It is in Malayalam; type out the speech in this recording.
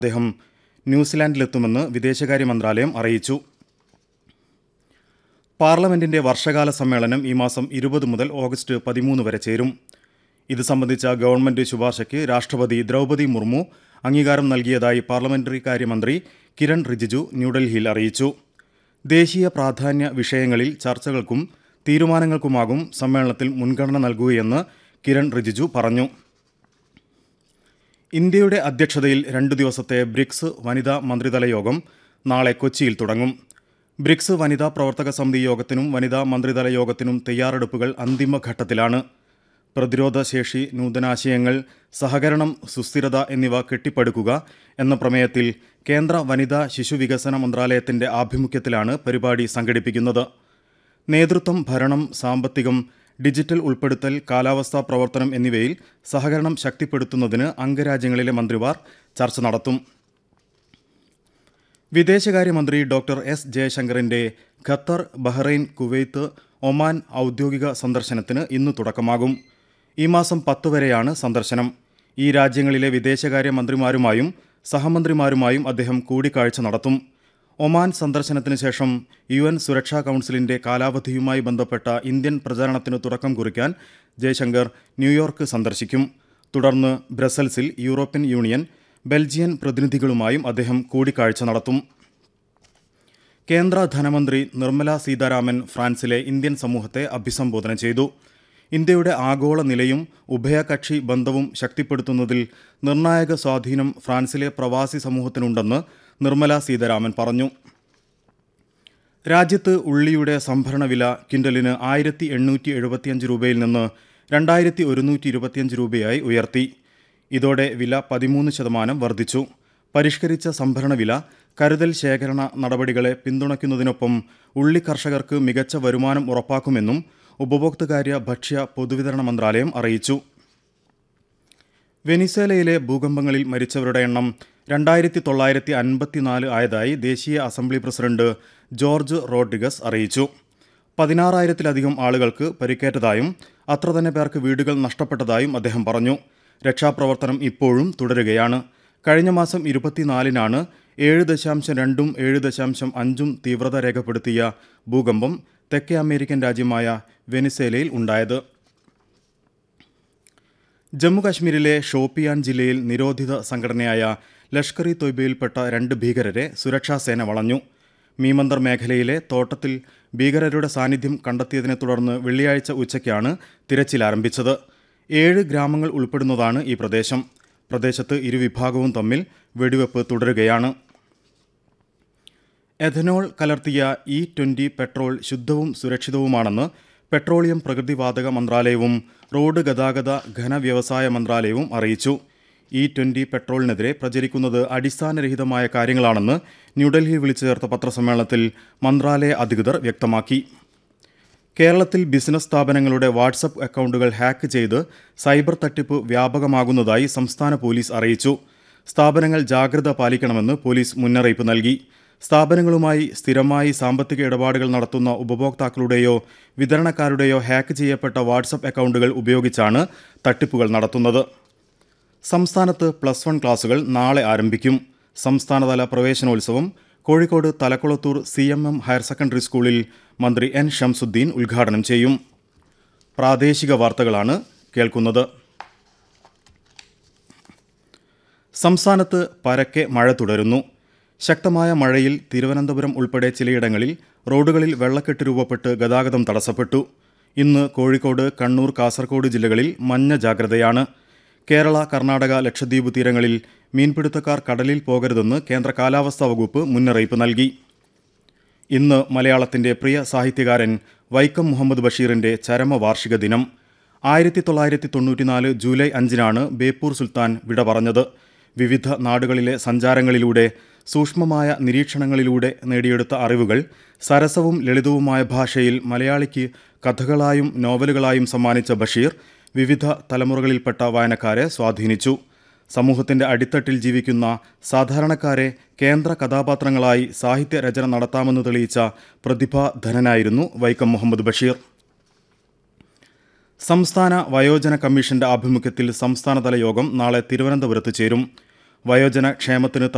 അദ്ദേഹം ന്യൂസിലാൻഡിലെത്തുമെന്ന് വിദേശകാര്യ മന്ത്രാലയം അറിയിച്ചു പാർലമെന്റിന്റെ വർഷകാല സമ്മേളനം ഈ മാസം ഇരുപത് മുതൽ ഓഗസ്റ്റ് പതിമൂന്ന് വരെ ചേരും ഇത് സംബന്ധിച്ച ഗവൺമെന്റ് ശുപാർശയ്ക്ക് രാഷ്ട്രപതി ദ്രൗപദി മുർമു അംഗീകാരം നൽകിയതായി പാർലമെന്ററി കാര്യമന്ത്രി കിരൺ റിജിജു ന്യൂഡൽഹിയിൽ അറിയിച്ചു ദേശീയ പ്രാധാന്യ വിഷയങ്ങളിൽ ചർച്ചകൾക്കും തീരുമാനങ്ങൾക്കുമാകും സമ്മേളനത്തിൽ മുൻഗണന നൽകുകയെന്ന് കിരൺ റിജിജു പറഞ്ഞു ഇന്ത്യയുടെ അധ്യക്ഷതയിൽ രണ്ടു ദിവസത്തെ ബ്രിക്സ് വനിതാ മന്ത്രിതല യോഗം നാളെ കൊച്ചിയിൽ തുടങ്ങും ബ്രിക്സ് വനിതാ പ്രവർത്തക സമിതി യോഗത്തിനും വനിതാ മന്ത്രിതല യോഗത്തിനും തയ്യാറെടുപ്പുകൾ അന്തിമഘട്ടത്തിലാണ് പ്രതിരോധശേഷി നൂതനാശയങ്ങൾ സഹകരണം സുസ്ഥിരത എന്നിവ കെട്ടിപ്പടുക്കുക എന്ന പ്രമേയത്തിൽ കേന്ദ്ര വനിതാ ശിശു വികസന മന്ത്രാലയത്തിന്റെ ആഭിമുഖ്യത്തിലാണ് പരിപാടി സംഘടിപ്പിക്കുന്നത് നേതൃത്വം ഭരണം സാമ്പത്തികം ഡിജിറ്റൽ ഉൾപ്പെടുത്തൽ കാലാവസ്ഥാ പ്രവർത്തനം എന്നിവയിൽ സഹകരണം ശക്തിപ്പെടുത്തുന്നതിന് അംഗരാജ്യങ്ങളിലെ മന്ത്രിമാർ ചർച്ച നടത്തും വിദേശകാര്യമന്ത്രി ഡോക്ടർ എസ് ജയശങ്കറിന്റെ ഖത്തർ ബഹ്റൈൻ കുവൈത്ത് ഒമാൻ ഔദ്യോഗിക സന്ദർശനത്തിന് ഇന്ന് തുടക്കമാകും ഈ മാസം പത്ത് വരെയാണ് സന്ദർശനം ഈ രാജ്യങ്ങളിലെ വിദേശകാര്യ മന്ത്രിമാരുമായും സഹമന്ത്രിമാരുമായും അദ്ദേഹം കൂടിക്കാഴ്ച നടത്തും ഒമാൻ സന്ദർശനത്തിന് ശേഷം യു എൻ സുരക്ഷാ കൗൺസിലിന്റെ കാലാവധിയുമായി ബന്ധപ്പെട്ട ഇന്ത്യൻ പ്രചാരണത്തിന് തുടക്കം കുറിക്കാൻ ജയശങ്കർ ന്യൂയോർക്ക് സന്ദർശിക്കും തുടർന്ന് ബ്രസൽസിൽ യൂറോപ്യൻ യൂണിയൻ ബെൽജിയൻ പ്രതിനിധികളുമായും അദ്ദേഹം കൂടിക്കാഴ്ച നടത്തും കേന്ദ്ര ധനമന്ത്രി നിർമ്മല സീതാരാമൻ ഫ്രാൻസിലെ ഇന്ത്യൻ സമൂഹത്തെ അഭിസംബോധന ചെയ്തു ഇന്ത്യയുടെ ആഗോള നിലയും ഉഭയകക്ഷി ബന്ധവും ശക്തിപ്പെടുത്തുന്നതിൽ നിർണായക സ്വാധീനം ഫ്രാൻസിലെ പ്രവാസി സമൂഹത്തിനുണ്ടെന്ന് നിർമ്മല സീതാരാമൻ പറഞ്ഞു രാജ്യത്ത് ഉള്ളിയുടെ സംഭരണ വില കിൻഡലിന് ആയിരത്തി എണ്ണൂറ്റി എഴുപത്തിയഞ്ച് രൂപയിൽ നിന്ന് രണ്ടായിരത്തി ഒരുന്നൂറ്റി ഇരുപത്തിയഞ്ച് രൂപയായി ഉയർത്തി ഇതോടെ വില പതിമൂന്ന് ശതമാനം വർദ്ധിച്ചു പരിഷ്കരിച്ച സംഭരണ വില കരുതൽ ശേഖരണ നടപടികളെ പിന്തുണയ്ക്കുന്നതിനൊപ്പം ഉള്ളി കർഷകർക്ക് മികച്ച വരുമാനം ഉറപ്പാക്കുമെന്നും ഉപഭോക്തൃകാര്യ ഭക്ഷ്യ പൊതുവിതരണ മന്ത്രാലയം അറിയിച്ചു വെനിസേലയിലെ ഭൂകമ്പങ്ങളിൽ മരിച്ചവരുടെ എണ്ണം രണ്ടായിരത്തി തൊള്ളായിരത്തി അൻപത്തിനാല് ആയതായി ദേശീയ അസംബ്ലി പ്രസിഡന്റ് ജോർജ് റോഡ്രിഗസ് അറിയിച്ചു പതിനാറായിരത്തിലധികം ആളുകൾക്ക് പരിക്കേറ്റതായും അത്ര തന്നെ പേർക്ക് വീടുകൾ നഷ്ടപ്പെട്ടതായും അദ്ദേഹം പറഞ്ഞു രക്ഷാപ്രവർത്തനം ഇപ്പോഴും തുടരുകയാണ് കഴിഞ്ഞ മാസം ഇരുപത്തിനാലിനാണ് ഏഴ് ദശാംശം രണ്ടും ഏഴ് ദശാംശം അഞ്ചും തീവ്രത രേഖപ്പെടുത്തിയ ഭൂകമ്പം തെക്കേ അമേരിക്കൻ രാജ്യമായ വെനിസേലയിൽ ഉണ്ടായത് ജമ്മുകാശ്മീരിലെ ഷോപ്പിയാൻ ജില്ലയിൽ നിരോധിത സംഘടനയായ ലഷ്കർ ഇ തൊയ്ബയിൽപ്പെട്ട രണ്ട് ഭീകരരെ സുരക്ഷാസേന വളഞ്ഞു മീമന്ദർ മേഖലയിലെ തോട്ടത്തിൽ ഭീകരരുടെ സാന്നിധ്യം കണ്ടെത്തിയതിനെ തുടർന്ന് വെള്ളിയാഴ്ച ഉച്ചയ്ക്കാണ് തിരച്ചിൽ ആരംഭിച്ചത് ഏഴ് ഗ്രാമങ്ങൾ ഉൾപ്പെടുന്നതാണ് ഈ പ്രദേശം പ്രദേശത്ത് ഇരുവിഭാഗവും തമ്മിൽ വെടിവെപ്പ് തുടരുകയാണ് എഥനോൾ കലർത്തിയ ഇ ട്വന്റി പെട്രോൾ ശുദ്ധവും സുരക്ഷിതവുമാണെന്ന് പെട്രോളിയം പ്രകൃതിവാതക മന്ത്രാലയവും റോഡ് ഗതാഗത ഘനവ്യവസായ മന്ത്രാലയവും അറിയിച്ചു ഇ ട്വന്റി പെട്രോളിനെതിരെ പ്രചരിക്കുന്നത് അടിസ്ഥാനരഹിതമായ കാര്യങ്ങളാണെന്ന് ന്യൂഡൽഹിയിൽ വിളിച്ചു ചേർത്ത പത്രസമ്മേളനത്തിൽ മന്ത്രാലയ അധികൃതർ വ്യക്തമാക്കി കേരളത്തിൽ ബിസിനസ് സ്ഥാപനങ്ങളുടെ വാട്സപ്പ് അക്കൗണ്ടുകൾ ഹാക്ക് ചെയ്ത് സൈബർ തട്ടിപ്പ് വ്യാപകമാകുന്നതായി സംസ്ഥാന പോലീസ് അറിയിച്ചു സ്ഥാപനങ്ങൾ ജാഗ്രത പാലിക്കണമെന്ന് പോലീസ് മുന്നറിയിപ്പ് നൽകി സ്ഥാപനങ്ങളുമായി സ്ഥിരമായി സാമ്പത്തിക ഇടപാടുകൾ നടത്തുന്ന ഉപഭോക്താക്കളുടെയോ വിതരണക്കാരുടെയോ ഹാക്ക് ചെയ്യപ്പെട്ട വാട്സപ്പ് അക്കൗണ്ടുകൾ ഉപയോഗിച്ചാണ് തട്ടിപ്പുകൾ നടത്തുന്നത് സംസ്ഥാനത്ത് പ്ലസ് വൺ ക്ലാസുകൾ നാളെ ആരംഭിക്കും സംസ്ഥാനതല പ്രവേശനോത്സവം Kozhikode Thalakkulathur C M M higher secondary സ്കൂളിൽ മന്ത്രി എൻ ഷംസുദ്ദീൻ ഉദ്ഘാടനം ചെയ്യും പ്രാദേശിക വാർത്തകളാണ് കേൾക്കുന്നത് സംസ്ഥാനത്ത് പരക്കെ മഴ തുടരുന്നു ശക്തമായ മഴയിൽ തിരുവനന്തപുരം ഉൾപ്പെടെ ചിലയിടങ്ങളിൽ റോഡുകളിൽ വെള്ളക്കെട്ട് രൂപപ്പെട്ട് ഗതാഗതം തടസ്സപ്പെട്ടു ഇന്ന് കോഴിക്കോട് കണ്ണൂർ കാസർഗോഡ് ജില്ലകളിൽ മഞ്ഞ ജാഗ്രതയാണ് കേരള കർണാടക ലക്ഷദ്വീപ് തീരങ്ങളിൽ മീൻപിടുത്തക്കാർ കടലിൽ പോകരുതെന്ന് കേന്ദ്ര കാലാവസ്ഥാ വകുപ്പ് മുന്നറിയിപ്പ് നൽകി ഇന്ന് മലയാളത്തിന്റെ പ്രിയ സാഹിത്യകാരൻ വൈക്കം മുഹമ്മദ് ബഷീറിന്റെ ചരമവാർഷിക ദിനം ആയിരത്തി തൊള്ളായിരത്തി തൊണ്ണൂറ്റിനാല് ജൂലൈ അഞ്ചിനാണ് ബേപ്പൂർ സുൽത്താൻ വിട പറഞ്ഞത് വിവിധ നാടുകളിലെ സഞ്ചാരങ്ങളിലൂടെ സൂക്ഷ്മമായ നിരീക്ഷണങ്ങളിലൂടെ നേടിയെടുത്ത അറിവുകൾ സരസവും ലളിതവുമായ ഭാഷയിൽ മലയാളിക്ക് കഥകളായും നോവലുകളായും സമ്മാനിച്ച ബഷീർ വിവിധ തലമുറകളിൽപ്പെട്ട വായനക്കാരെ സ്വാധീനിച്ചു സമൂഹത്തിന്റെ അടിത്തട്ടിൽ ജീവിക്കുന്ന സാധാരണക്കാരെ കേന്ദ്ര കഥാപാത്രങ്ങളായി സാഹിത്യ രചന നടത്താമെന്ന് തെളിയിച്ച പ്രതിഭാധനനായിരുന്നു വൈക്കം മുഹമ്മദ് ബഷീർ സംസ്ഥാന വയോജന കമ്മീഷന്റെ ആഭിമുഖ്യത്തിൽ സംസ്ഥാനതല യോഗം നാളെ തിരുവനന്തപുരത്ത് ചേരും വയോജന ക്ഷേമത്തിന്